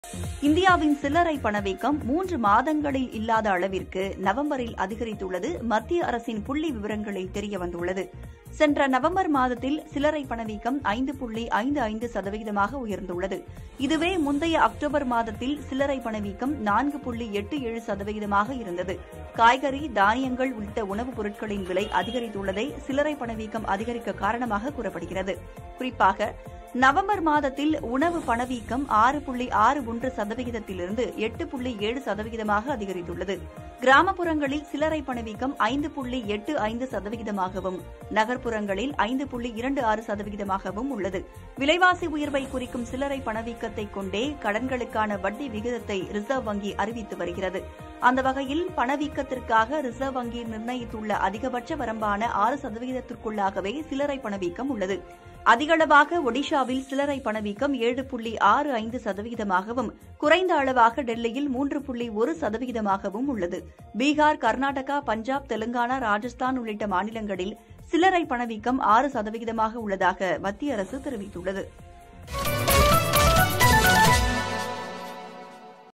இந்தியாவின் சில்லறை பணவீக்கம் மூன்று மாதங்களில் இல்லாத அளவிற்கு நவம்பரில் அதிகரித்துள்ளது மத்திய அரசின் புள்ளி விவரங்களில் தெரியவந்துள்ளது சென்ற நவம்பர் மாதத்தில் சில்லறை பணவீக்கம் ஐந்து புள்ளி ஐந்து ஐந்து சதவீதமாக உயர்ந்துள்ளது இதுவே முந்தைய அக்டோபர் மாதத்தில் சில்லறை பணவீக்கம் நான்கு புள்ளி எட்டு ஏழு சதவீதமாக இருந்தது காய்கறி தானியங்கள் உள்ளிட்ட உணவுப் பொருட்களின் விலை அதிகரித்துள்ளதே சில்லறை பணவீக்கம் அதிகரிக்க காரணமாக கூறப்படுகிறது குறிப்பாக நவம்பர் மாதத்தில் உணவு பணவீக்கம் ஆறு புள்ளி ஆறு ஒன்று சதவிகிதத்திலிருந்து எட்டு புள்ளி ஏழு சதவிகிதமாக அதிகரித்துள்ளது கிராமப்புறங்களில் சில்லறை பணவீக்கம் ஐந்து புள்ளி எட்டு ஐந்து சதவிகிதமாகவும் நகர்ப்புறங்களில் ஐந்து புள்ளி இரண்டு ஆறு சதவிகிதமாகவும் உள்ளது விலைவாசி உயர்வை குறிக்கும் சில்லறை பணவீக்கத்தை கொண்டே கடன்களுக்கான வட்டி விகிதத்தை ரிசர்வ் வங்கி அறிவித்து வருகிறது அந்த வகையில் பணவீக்கத்திற்காக ரிசர்வ் வங்கி நிர்ணயித்துள்ள அதிகபட்ச வரம்பான ஆறு சதவிகிதத்திற்குள்ளாகவே சில்லறை பணவீக்கம் உள்ளது அதிகளவாக ஒடிஷாவில் சில்லறை பணவீக்கம் ஏழு புள்ளி ஆறு ஐந்து சதவிகிதமாகவும் குறைந்த அளவாக டெல்லியில் மூன்று புள்ளி ஒரு சதவிகிதமாகவும் உள்ளது பீகார் கர்நாடகா பஞ்சாப் தெலுங்கானா ராஜஸ்தான் உள்ளிட்ட மாநிலங்களில் சில்லறை பணவீக்கம் ஆறு சதவிகிதமாக உள்ளதாக மத்திய அரசு தெரிவித்துள்ளது